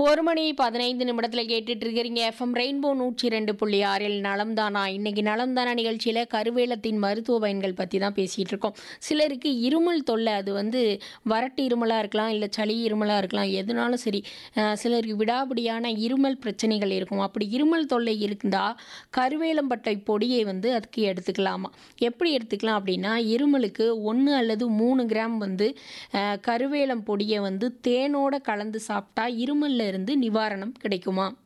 ஒரு மணி பதினைந்து நிமிடத்தில் கேட்டுட்டு இருக்கிறீங்க எஃப்எம் ரெயின்போ நூற்றி ரெண்டு புள்ளி ஆறில் நலம்தானா இன்னைக்கு நலம்தானா நிகழ்ச்சியில் கருவேலத்தின் மருத்துவ பயன்கள் பற்றி தான் பேசிகிட்டு இருக்கோம் சிலருக்கு இருமல் தொல்லை அது வந்து வறட்டு இருமலாக இருக்கலாம் இல்லை சளி இருமலாக இருக்கலாம் எதுனாலும் சரி அஹ் சிலருக்கு விடாபிடியான இருமல் பிரச்சனைகள் இருக்கும் அப்படி இருமல் தொல்லை இருந்தால் கருவேலம்பட்டை பொடியை வந்து அதுக்கு எடுத்துக்கலாமா எப்படி எடுத்துக்கலாம் அப்படின்னா இருமலுக்கு ஒன்று அல்லது மூணு கிராம் வந்து அஹ், கருவேலம் பொடியை வந்து தேனோட கலந்து சாப்பிட்டா இருமல்ல இருந்து நிவாரணம் கிடைக்குமா